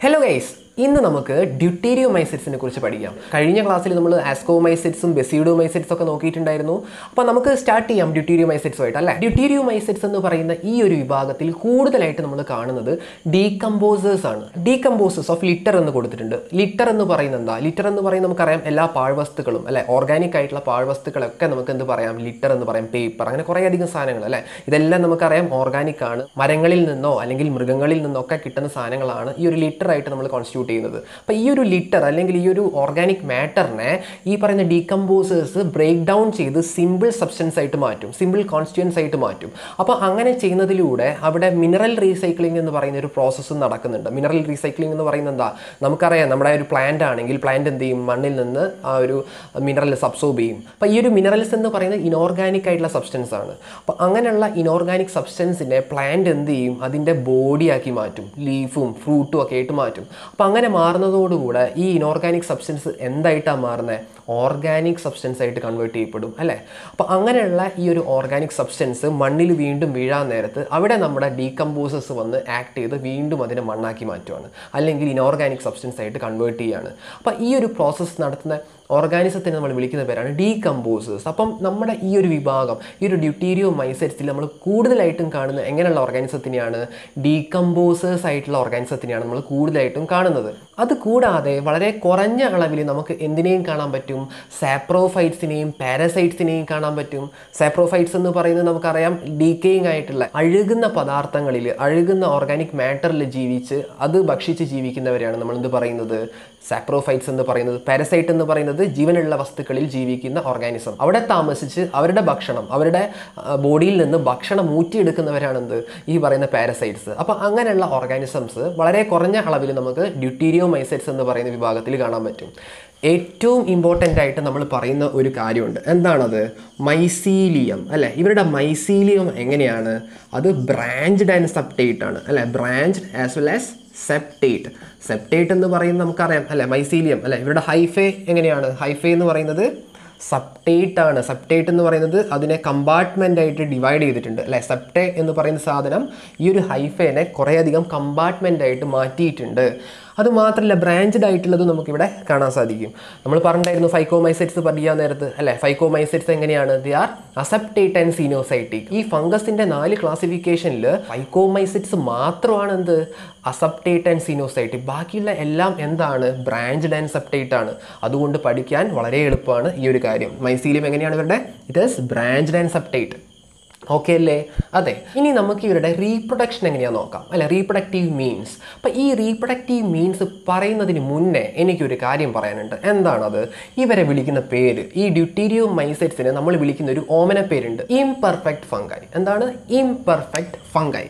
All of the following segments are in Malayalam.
ഹലോ ഗൈസ് ഇന്ന് നമുക്ക് ഡ്യൂട്ടീരിയോമൈസിറ്റ്സിനെ കുറിച്ച് പഠിക്കാം കഴിഞ്ഞ ക്ലാസ്സിൽ നമ്മൾ ആസ്കോമൈസിറ്റ്സും ബെസിഡോമൈസിറ്റ്സ് ഒക്കെ നോക്കിയിട്ടുണ്ടായിരുന്നു അപ്പോൾ നമുക്ക് സ്റ്റാർട്ട് ചെയ്യാം ഡ്യൂട്ടീരിയോമൈസിറ്റ്സുമായിട്ട് അല്ലേ ഡ്യൂട്ടീരിയോമൈസിറ്റ്സ് എന്ന് പറയുന്ന ഈ ഒരു വിഭാഗത്തിൽ കൂടുതലായിട്ട് നമ്മൾ കാണുന്നത് ഡീകമ്പോസേഴ്സ് ആണ് ഡീകമ്പോസേഴ്സ് ഓഫ് ലിറ്റർ എന്ന് കൊടുത്തിട്ടുണ്ട് ലിറ്റർ എന്ന് പറയുന്നത് എന്താ ലിറ്റർ എന്ന് പറയുന്നത് നമുക്കറിയാം എല്ലാ പാഴ്വസ്തുക്കളും അല്ലെ ഓർഗാനിക് ആയിട്ടുള്ള പാഴ്വസ്തുക്കളൊക്കെ നമുക്ക് എന്ത് പറയാം ലിറ്റർ എന്ന് പറയാം പേപ്പർ അങ്ങനെ കുറേ അധികം സാധനങ്ങൾ അല്ലേ ഇതെല്ലാം നമുക്കറിയാം ഓർഗാനിക് ആണ് മരങ്ങളിൽ നിന്നോ അല്ലെങ്കിൽ മൃഗങ്ങളിൽ നിന്നോ ഒക്കെ കിട്ടുന്ന സാധനങ്ങളാണ് ഈ ഒരു ലിറ്റർ ആയിട്ട് നമ്മൾ കോൺസ്റ്റിറ്റ്യൂട്ട് ചെയ്യുന്നത് അപ്പോൾ ഈ ഒരു ലിറ്റർ അല്ലെങ്കിൽ ഈ ഒരു ഓർഗാനിക് മാറ്ററിനെ ഈ പറയുന്ന ഡീകമ്പോസേഴ്സ് ബ്രേക്ക് ഡൗൺ ചെയ്ത് സിമ്പിൾ സബ്സ്റ്റൻസ് ആയിട്ട് മാറ്റും സിമ്പിൾ കോൺസ്റ്റിറ്റ്യൻസ് ആയിട്ട് മാറ്റും അപ്പോൾ അങ്ങനെ ചെയ്യുന്നതിലൂടെ അവിടെ മിനറൽ റീസൈക്ലിംഗ് എന്ന് പറയുന്ന ഒരു പ്രോസസ്സ് നടക്കുന്നുണ്ട് മിനറൽ റീസൈക്ലിംഗ് എന്ന് പറയുന്നത് എന്താ നമുക്കറിയാം നമ്മുടെ ഒരു പ്ലാന്റ് ആണെങ്കിൽ പ്ലാന്റ് എന്ത് ചെയ്യും മണ്ണിൽ നിന്ന് ആ ഒരു മിനറൽ സബ്സോർബ് ചെയ്യും അപ്പോൾ ഈ ഒരു മിനറൽസ് എന്ന് പറയുന്നത് ഇനോർഗാനിക് ആയിട്ടുള്ള സബ്സ്റ്റൻസ് ആണ് അപ്പോൾ അങ്ങനെയുള്ള ഇനോർഗാനിക് സബ്സ്റ്റൻസിനെ പ്ലാന്റ് എന്ത് ചെയ്യും അതിൻ്റെ ബോഡിയാക്കി മാറ്റും ലീഫും ഫ്രൂട്ടും ഒക്കെ ആയിട്ട് മാറ്റും അപ്പോൾ അങ്ങനെ മാറുന്നതോടുകൂടെ ഈ ഇനോർഗാനിക് സബ്സ്റ്റൻസ് എന്തായിട്ടാണ് മാറുന്നത് ഓർഗാനിക് സബ്സ്റ്റൻസ് ആയിട്ട് കൺവേർട്ട് ചെയ്യപ്പെടും അല്ലേ അപ്പോൾ അങ്ങനെയുള്ള ഈ ഒരു ഓർഗാനിക് സബ്സ്റ്റൻസ് മണ്ണിൽ വീണ്ടും വീഴാൻ നേരത്ത് അവിടെ നമ്മുടെ ഡീകമ്പോസേഴ്സ് വന്ന് ആക്ട് ചെയ്ത് വീണ്ടും അതിനെ മണ്ണാക്കി മാറ്റുവാണ് അല്ലെങ്കിൽ ഇനോർഗാനിക് സബ്സ്റ്റൻസ് ആയിട്ട് കൺവേർട്ട് ചെയ്യുകയാണ് അപ്പോൾ ഈ ഒരു പ്രോസസ്സ് നടത്തുന്ന ഓർഗാനിസത്തിനെ നമ്മൾ വിളിക്കുന്ന പേരാണ് ഡീകമ്പോസേഴ്സ് അപ്പം നമ്മുടെ ഈ ഒരു വിഭാഗം ഈ ഒരു ഡ്യൂട്ടീരിയോ മൈസെറ്റ്സിൽ നമ്മൾ കൂടുതലായിട്ടും കാണുന്ന എങ്ങനെയുള്ള ഓർഗാനിസത്തിനെയാണ് ഡീകമ്പോസേഴ്സ് ആയിട്ടുള്ള ഓർഗാനിസത്തിനെയാണ് നമ്മൾ കൂടുതലായിട്ടും കാണുന്നത് അത് കൂടാതെ വളരെ കുറഞ്ഞ അളവിൽ നമുക്ക് എന്തിനേയും കാണാൻ പറ്റും സാപ്രോഫൈറ്റ്സിനെയും പാരസൈറ്റ്സിനെയും കാണാൻ പറ്റും സാപ്രോഫൈറ്റ്സ് എന്ന് പറയുന്നത് നമുക്കറിയാം ഡീക്കേയിങ് ആയിട്ടുള്ള അഴുകുന്ന പദാർത്ഥങ്ങളിൽ അഴുകുന്ന ഓർഗാനിക് മാറ്ററിൽ ജീവിച്ച് അത് ഭക്ഷിച്ച് ജീവിക്കുന്നവരെയാണ് നമ്മൾ എന്ത് പറയുന്നത് സാപ്രോഫൈറ്റ്സ് എന്ന് പറയുന്നത് പാരസൈറ്റ് എന്ന് പറയുന്നത് ജീവനുള്ള വസ്തുക്കളിൽ ജീവിക്കുന്ന ഓർഗാനിസം അവിടെ താമസിച്ച് അവരുടെ ഭക്ഷണം അവരുടെ ബോഡിയിൽ നിന്ന് ഭക്ഷണം ഊറ്റിയെടുക്കുന്നവരാണെന്ത് ഈ പറയുന്ന പാരസൈറ്റ്സ് അപ്പോൾ അങ്ങനെയുള്ള ഓർഗാനിസംസ് വളരെ കുറഞ്ഞ അളവിൽ നമുക്ക് ഡ്യൂട്ടീരിയോ മൈസൈറ്റ്സ് എന്ന് പറയുന്ന വിഭാഗത്തിൽ കാണാൻ പറ്റും ഏറ്റവും ഇമ്പോർട്ടൻ്റ് ആയിട്ട് നമ്മൾ പറയുന്ന ഒരു കാര്യമുണ്ട് എന്താണത് മൈസീലിയം അല്ലേ ഇവരുടെ മൈസീലിയം എങ്ങനെയാണ് അത് ബ്രാഞ്ച്ഡ് ആൻഡ് സബ്റ്റേറ്റ് ആണ് അല്ലേ branched as well as septate septate എന്ന് പറയുന്നത് നമുക്കറിയാം അല്ലേ മൈസീലിയം അല്ലേ ഇവരുടെ ഹൈഫേ എങ്ങനെയാണ് ഹൈഫേ എന്ന് പറയുന്നത് സബ്റ്റേറ്റ് ആണ് സബ്റ്റേറ്റ് എന്ന് പറയുന്നത് അതിനെ കമ്പാർട്ട്മെൻ്റ് ആയിട്ട് ഡിവൈഡ് ചെയ്തിട്ടുണ്ട് അല്ലേ സബ്റ്റേ എന്ന് പറയുന്ന സാധനം ഈ ഒരു ഹൈഫേനെ കുറേയധികം കമ്പാർട്ട്മെൻ്റ് ആയിട്ട് മാറ്റിയിട്ടുണ്ട് അത് മാത്രമല്ല ബ്രാഞ്ചഡ് ആയിട്ടുള്ളത് നമുക്കിവിടെ കാണാൻ സാധിക്കും നമ്മൾ പറഞ്ഞിട്ടായിരുന്നു ഫൈക്കോമൈസൈറ്റ്സ് പഠിക്കാൻ നേരത്ത് അല്ലേ ഫൈക്കോമൈസൈറ്റ്സ് എങ്ങനെയാണ് they are aseptate and coenocytic ഈ ഫംഗസിൻ്റെ നാല് ക്ലാസിഫിക്കേഷനിൽ ഫൈക്കോമൈസൈറ്റ്സ് മാത്രമാണ് എന്ത് അസെപ്റ്റേറ്റ് ആൻഡ് സീനോസൈറ്റിക് ബാക്കിയുള്ള എല്ലാം എന്താണ് ബ്രാഞ്ചഡ് ആൻഡ് സെപ്റ്റേറ്റ് ആണ് അതുകൊണ്ട് പഠിക്കാൻ വളരെ എളുപ്പമാണ് ഈ ഒരു കാര്യം മൈസീലിയം എങ്ങനെയാണ് ഇവരുടെ it is branched and septate okay അല്ലേ അതെ ഇനി നമുക്ക് ഇവരുടെ റീപ്രൊഡക്ഷൻ എങ്ങനെയാണെന്ന് നോക്കാം അല്ലെ റീപ്രൊഡക്റ്റീവ് മീൻസ് അപ്പം ഈ റീപ്രൊഡക്റ്റീവ് മീൻസ് പറയുന്നതിന് മുന്നേ എനിക്കൊരു കാര്യം പറയാനുണ്ട് എന്താണത് ഇവരെ വിളിക്കുന്ന പേര് ഈ ഡ്യൂട്ടീരിയോ മൈസൈറ്റ്സിനെ നമ്മൾ വിളിക്കുന്ന ഒരു ഓമന പേരുണ്ട് ഇംപെർഫെക്റ്റ് ഫംഗൈ എന്താണ് ഇംപെർഫെക്റ്റ് ഫംഗൈ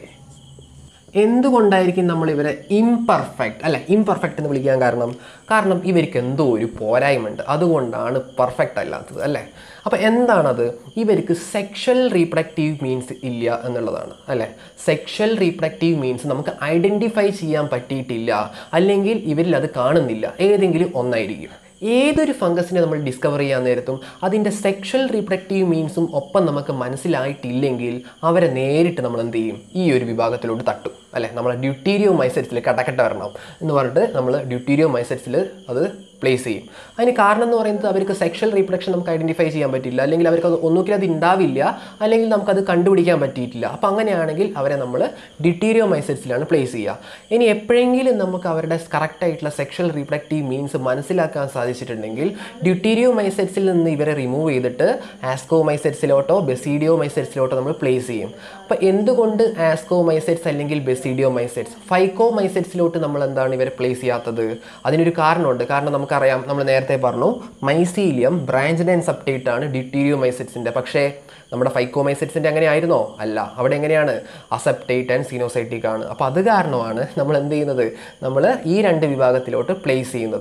എന്തുകൊണ്ടായിരിക്കും നമ്മൾ ഇവരെ ഇംപെർഫെക്റ്റ് അല്ല ഇംപെർഫെക്റ്റ് എന്ന് വിളിക്കാൻ കാരണം കാരണം ഇവർക്ക് എന്തോ ഒരു പോരായ്മയുണ്ട് അതുകൊണ്ടാണ് പെർഫെക്റ്റ് അല്ലാത്തത് അല്ലേ അപ്പോൾ എന്താണത് ഇവർക്ക് സെക്ഷൽ റീപ്രഡക്റ്റീവ് മീൻസ് ഇല്ല എന്നുള്ളതാണ് അല്ലേ സെക്ഷൽ റീപ്രഡക്റ്റീവ് മീൻസ് നമുക്ക് ഐഡൻറ്റിഫൈ ചെയ്യാൻ പറ്റിയിട്ടില്ല അല്ലെങ്കിൽ ഇവരിൽ അത് കാണുന്നില്ല ഏതെങ്കിലും ഒന്നായിരിക്കും ഏതൊരു ഫംഗസിനെ നമ്മൾ ഡിസ്കവർ ചെയ്യാൻ നേരത്തും അതിൻ്റെ സെക്ഷൽ റീപ്രഡക്റ്റീവ് മീൻസും ഒപ്പം നമുക്ക് മനസ്സിലായിട്ടില്ലെങ്കിൽ അവരെ നേരിട്ട് നമ്മൾ എന്ത് ചെയ്യും ഈ ഒരു വിഭാഗത്തിലോട്ട് തട്ടും അല്ലേ നമ്മൾ ഡ്യൂട്ടീരിയോ മൈസെറ്റ്സിൽ കട്ടക്കട്ട വരണം എന്ന് പറഞ്ഞിട്ട് നമ്മൾ ഡ്യൂട്ടീരിയോ മൈസെറ്റ്സിൽ അത് പ്ലേസ് ചെയ്യും അതിന് കാരണം എന്ന് പറയുന്നത് അവർക്ക് സെക്ഷൽ റീപ്രഡക്ഷൻ നമുക്ക് ഐഡൻറ്റിഫൈ ചെയ്യാൻ പറ്റില്ല അല്ലെങ്കിൽ അവർക്ക് അത് ഒന്നുകിൽ അത് ഉണ്ടാവില്ല അല്ലെങ്കിൽ നമുക്കത് കണ്ടുപിടിക്കാൻ പറ്റിയിട്ടില്ല അപ്പോൾ അങ്ങനെയാണെങ്കിൽ അവരെ നമ്മൾ ഡ്യൂട്ടീരിയോ മൈസെറ്റ്സിലാണ് പ്ലേസ് ചെയ്യുക ഇനി എപ്പോഴെങ്കിലും നമുക്ക് അവരുടെ കറക്റ്റ് ആയിട്ടുള്ള സെക്ഷൽ റീപ്രഡക്റ്റീവ് മീൻസ് മനസ്സിലാക്കാൻ സാധിച്ചിട്ടുണ്ടെങ്കിൽ ഡ്യൂട്ടീരിയോ മൈസെറ്റ്സിൽ നിന്ന് ഇവരെ റിമൂവ് ചെയ്തിട്ട് ആസ്കോ മൈസെറ്റ്സിലോട്ടോ ബെസീഡിയോ മൈസെറ്റ്സിലോട്ടോ നമ്മൾ പ്ലേസ് ചെയ്യും അപ്പോൾ എന്തുകൊണ്ട് ആസ്കോ മൈസെറ്റ്സ് അല്ലെങ്കിൽ ബെസീഡിയോ മൈസെറ്റ്സ് ഫൈക്കോ മൈസെറ്റ്സിലോട്ട് നമ്മൾ എന്താണ് ഇവരെ പ്ലേസ് ചെയ്യാത്തത് അതിനൊരു കാരണമുണ്ട് കാരണം നമുക്കറിയാം നമ്മൾ നേരത്തെ പറഞ്ഞു മൈസീലിയം ബ്രാഞ്ചഡ് ആൻഡ് സബ്റ്റേറ്റ് ആണ് ഡ്യൂട്ടീരിയോ മൈസെറ്റ്സിൻ്റെ പക്ഷേ നമ്മുടെ ഫൈക്കോമൈസെറ്റ്സിൻ്റെ അങ്ങനെ ആയിരുന്നോ അല്ല അവിടെ എങ്ങനെയാണ് അസെപ്റ്റേറ്റ് ആൻഡ് സീനോസൈറ്റിക് ആണ് അപ്പോൾ അത് കാരണമാണ് നമ്മൾ എന്ത് ചെയ്യുന്നത് നമ്മൾ ഈ രണ്ട് വിഭാഗത്തിലോട്ട് പ്ലേസ് ചെയ്യുന്നത്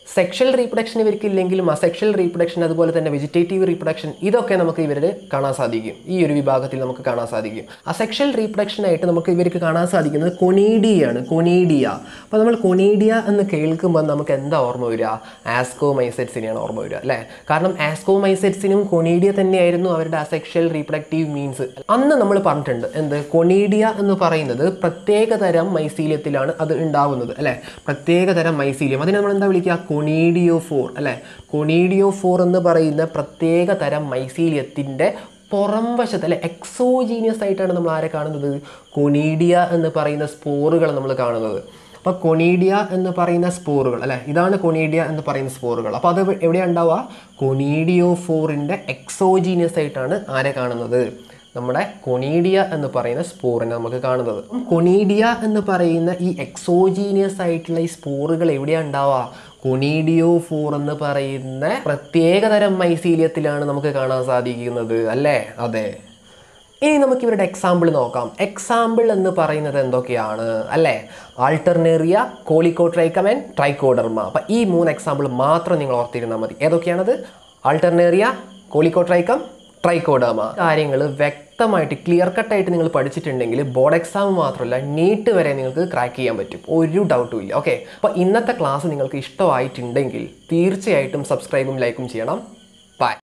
സെക്ഷൽ റീപ്രൊഡക്ഷൻ ഇവർക്ക് ഇല്ലെങ്കിലും അസെക്ഷൽ റീപ്രൊഡക്ഷൻ അതുപോലെ തന്നെ വെജിറ്റേറ്റീവ് റീപ്രൊഡക്ഷൻ ഇതൊക്കെ നമുക്ക് ഇവരിൽ കാണാൻ സാധിക്കും ഈ ഒരു വിഭാഗത്തിൽ നമുക്ക് കാണാൻ സാധിക്കും അസെക്ഷൽ റീപ്രൊഡക്ഷനായിട്ട് നമുക്ക് ഇവർക്ക് കാണാൻ സാധിക്കുന്നത് കൊണീഡിയാണ് കൊണീഡിയ അപ്പോൾ നമ്മൾ കൊണീഡിയ എന്ന് കേൾക്കുമ്പോൾ നമുക്ക് എന്താ ഓർമ്മ വരിക ആസ്കോ മൈസെറ്റ്സിനെയാണ് ഓർമ്മ വരിക അല്ലേ കാരണം ആസ്കോ മൈസെറ്റ്സിനും കൊണീഡിയ തന്നെയായിരുന്നു അവരുടെ അസെക്ഷൽ റീപ്രൊഡക്റ്റീവ് മീൻസ് അന്ന് നമ്മൾ പറഞ്ഞിട്ടുണ്ട് എന്ത് കൊണീഡിയ എന്ന് പറയുന്നത് പ്രത്യേകതരം മൈസീലിയത്തിലാണ് അത് ഉണ്ടാവുന്നത് അല്ലേ പ്രത്യേകതരം മൈസീലിയം അതിനെ നമ്മൾ എന്താ വിളിക്കുക കൊണീഡിയോ ഫോർ അല്ലേ കൊണീഡിയോ ഫോർ എന്ന് പറയുന്ന പ്രത്യേക തരം മൈസീലിയത്തിൻ്റെ പുറം വശത്ത് അല്ലെ എക്സോജീനിയസ് ആയിട്ടാണ് നമ്മൾ ആരെ കാണുന്നത് കൊണീഡിയ എന്ന് പറയുന്ന സ്പോറുകൾ നമ്മൾ കാണുന്നത് അപ്പോൾ കൊണീഡിയ എന്ന് പറയുന്ന സ്പോറുകൾ അല്ലേ ഇതാണ് കൊണീഡിയ എന്ന് പറയുന്ന സ്പോറുകൾ അപ്പോൾ അത് എവിടെയാണ് ഉണ്ടാവുക കൊണീഡിയോ ഫോറിൻ്റെ എക്സോജീനിയസ് ആയിട്ടാണ് ആരെ കാണുന്നത് നമ്മുടെ കൊണീഡിയ എന്ന് പറയുന്ന സ്പോറിനെ നമുക്ക് കാണുന്നത് കൊണീഡിയ എന്ന് പറയുന്ന ഈ എക്സോജീനിയസ് ആയിട്ടുള്ള ഈ സ്പോറുകൾ എവിടെയാണ് ഉണ്ടാവുക കൊണീഡിയോ ഫോർ എന്ന് പറയുന്ന പ്രത്യേകതരം മൈസീലിയത്തിലാണ് നമുക്ക് കാണാൻ സാധിക്കുന്നത് അല്ലേ അതെ ഇനി നമുക്ക് ഇവരുടെ എക്സാമ്പിൾ നോക്കാം എക്സാമ്പിൾ എന്ന് പറയുന്നത് എന്തൊക്കെയാണ് അല്ലേ ആൾട്ടർനേറിയ കോളിക്കോട്രൈക്കമൻ ട്രൈക്കോഡർമ അപ്പം ഈ മൂന്ന് എക്സാമ്പിൾ മാത്രം നിങ്ങൾ ഓർത്തിരുന്നാൽ മതി ഏതൊക്കെയാണത് ആൾട്ടർനേറിയ കോളിക്കോട്രൈക്കം ട്രൈക്കോഡർമ കാര്യങ്ങൾ വ്യക്തമായിട്ട് ക്ലിയർ കട്ടായിട്ട് നിങ്ങൾ പഠിച്ചിട്ടുണ്ടെങ്കിൽ ബോർഡ് എക്സാം മാത്രമല്ല നീറ്റ് വരെ നിങ്ങൾക്ക് ക്രാക്ക് ചെയ്യാൻ പറ്റും ഒരു ഡൗട്ടും ഇല്ല ഓക്കെ അപ്പോൾ ഇന്നത്തെ ക്ലാസ് നിങ്ങൾക്ക് ഇഷ്ടമായിട്ടുണ്ടെങ്കിൽ തീർച്ചയായിട്ടും സബ്സ്ക്രൈബും ലൈക്കും ചെയ്യണം ബൈ